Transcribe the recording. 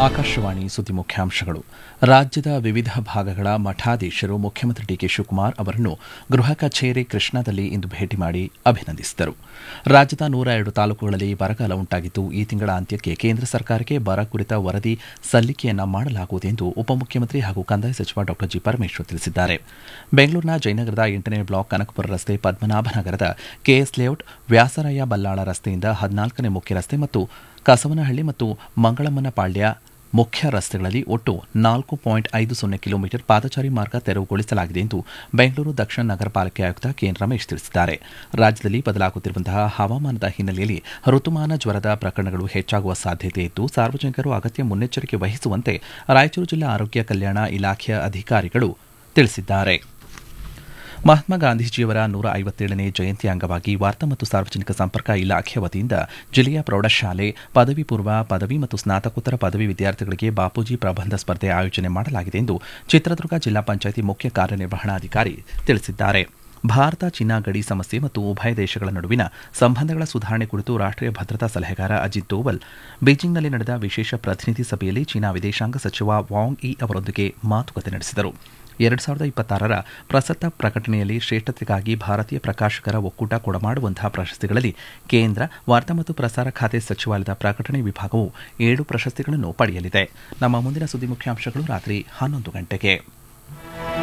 ಆಕಾಶವಾಣಿ ಸುದ್ದಿ ಮುಖ್ಯಾಂಶಗಳು ರಾಜ್ಯದ ವಿವಿಧ ಭಾಗಗಳ ಮಠಾಧೀಶರು ಮುಖ್ಯಮಂತ್ರಿ ಡಿಕೆ ಶಿವಕುಮಾರ್ ಅವರನ್ನು ಗೃಹ ಕಚೇರಿ ಕೃಷ್ಣಾದಲ್ಲಿ ಇಂದು ಭೇಟಿ ಮಾಡಿ ಅಭಿನಂದಿಸಿದರು ರಾಜ್ಯದ ನೂರ ಎರಡು ತಾಲೂಕುಗಳಲ್ಲಿ ಬರಗಾಲ ಉಂಟಾಗಿದ್ದು ಈ ತಿಂಗಳ ಅಂತ್ಯಕ್ಕೆ ಕೇಂದ್ರ ಸರ್ಕಾರಕ್ಕೆ ಬರ ಕುರಿತ ವರದಿ ಸಲ್ಲಿಕೆಯನ್ನ ಮಾಡಲಾಗುವುದು ಎಂದು ಉಪಮುಖ್ಯಮಂತ್ರಿ ಹಾಗೂ ಕಂದಾಯ ಸಚಿವ ಡಾ ಜಿ ಪರಮೇಶ್ವರ್ ತಿಳಿಸಿದ್ದಾರೆ ಬೆಂಗಳೂರಿನ ಜಯನಗರದ ಎಂಟನೇ ಬ್ಲಾಕ್ ಕನಕಪುರ ರಸ್ತೆ ಪದ್ಮನಾಭನಗರದ ಕೆಎಸ್ ಲೇಔಟ್ ವ್ಯಾಸರಾಯ ಬಲ್ಲಾಳ ರಸ್ತೆಯಿಂದ ಹದಿನಾಲ್ಕನೇ ಮುಖ್ಯ ರಸ್ತೆ ಮತ್ತು ಕಸವನಹಳ್ಳಿ ಮತ್ತು ಮಂಗಳಮ್ಮನಪಾಳ್ಯ ಮುಖ್ಯ ರಸ್ತೆಗಳಲ್ಲಿ ಒಟ್ಟು ನಾಲ್ಕು ಪಾಯಿಂಟ್ ಐದು ಸೊನ್ನೆ ಕಿಲೋಮೀಟರ್ ಪಾದಚಾರಿ ಮಾರ್ಗ ತೆರವುಗೊಳಿಸಲಾಗಿದೆ ಎಂದು ಬೆಂಗಳೂರು ದಕ್ಷಿಣ ನಗರ ಪಾಲಿಕೆ ಆಯುಕ್ತ ಕೆಎನ್ ರಮೇಶ್ ತಿಳಿಸಿದ್ದಾರೆ ರಾಜ್ಯದಲ್ಲಿ ಬದಲಾಗುತ್ತಿರುವಂತಹ ಹವಾಮಾನದ ಹಿನ್ನೆಲೆಯಲ್ಲಿ ಋತುಮಾನ ಜ್ವರದ ಪ್ರಕರಣಗಳು ಹೆಚ್ಚಾಗುವ ಸಾಧ್ಯತೆ ಇದ್ದು ಸಾರ್ವಜನಿಕರು ಅಗತ್ಯ ಮುನ್ನೆಚ್ಚರಿಕೆ ವಹಿಸುವಂತೆ ರಾಯಚೂರು ಜಿಲ್ಲಾ ಆರೋಗ್ಯ ಕಲ್ಯಾಣ ಇಲಾಖೆಯ ಅಧಿಕಾರಿಗಳು ತಿಳಿಸಿದ್ದಾರೆ ಮಹಾತ್ಮ ಗಾಂಧೀಜಿಯವರ ನೂರ ಐವತ್ತೇಳನೇ ಜಯಂತಿ ಅಂಗವಾಗಿ ವಾರ್ತಾ ಮತ್ತು ಸಾರ್ವಜನಿಕ ಸಂಪರ್ಕ ಇಲಾಖೆ ವತಿಯಿಂದ ಜಿಲ್ಲೆಯ ಪ್ರೌಢಶಾಲೆ ಪದವಿ ಪೂರ್ವ ಪದವಿ ಮತ್ತು ಸ್ನಾತಕೋತ್ತರ ಪದವಿ ವಿದ್ಯಾರ್ಥಿಗಳಿಗೆ ಬಾಪೂಜಿ ಪ್ರಬಂಧ ಸ್ಪರ್ಧೆ ಆಯೋಜನೆ ಮಾಡಲಾಗಿದೆ ಎಂದು ಚಿತ್ರದುರ್ಗ ಜಿಲ್ಲಾ ಪಂಚಾಯಿತಿ ಮುಖ್ಯ ಕಾರ್ಯನಿರ್ವಹಣಾಧಿಕಾರಿ ತಿಳಿಸಿದ್ದಾರೆ ಭಾರತ ಚೀನಾ ಗಡಿ ಸಮಸ್ಯೆ ಮತ್ತು ಉಭಯ ದೇಶಗಳ ನಡುವಿನ ಸಂಬಂಧಗಳ ಸುಧಾರಣೆ ಕುರಿತು ರಾಷ್ಟೀಯ ಭದ್ರತಾ ಸಲಹೆಗಾರ ಅಜಿತ್ ದೋವಲ್ ಬೀಜಿಂಗ್ನಲ್ಲಿ ನಡೆದ ವಿಶೇಷ ಪ್ರತಿನಿಧಿ ಸಭೆಯಲ್ಲಿ ಚೀನಾ ವಿದೇಶಾಂಗ ಸಚಿವ ವಾಂಗ್ ಇ ಅವರೊಂದಿಗೆ ಮಾತುಕತೆ ನಡೆಸಿದರು ಎರಡು ಸಾವಿರದ ಇಪ್ಪತ್ತಾರರ ಪ್ರಸಕ್ತ ಪ್ರಕಟಣೆಯಲ್ಲಿ ಶ್ರೇಷ್ಠತೆಗಾಗಿ ಭಾರತೀಯ ಪ್ರಕಾಶಕರ ಒಕ್ಕೂಟ ಕೊಡಮಾಡುವಂತಹ ಪ್ರಶಸ್ತಿಗಳಲ್ಲಿ ಕೇಂದ್ರ ವಾರ್ತಾ ಮತ್ತು ಪ್ರಸಾರ ಖಾತೆ ಸಚಿವಾಲಯದ ಪ್ರಕಟಣೆ ವಿಭಾಗವು ಏಳು ಪ್ರಶಸ್ತಿಗಳನ್ನು ಪಡೆಯಲಿದೆ ನಮ್ಮ ಮುಂದಿನ ಸುದ್ದಿ ಮುಖ್ಯಾಂಶಗಳು ರಾತ್ರಿ ಹನ್ನೊಂದು ಗಂಟೆಗೆ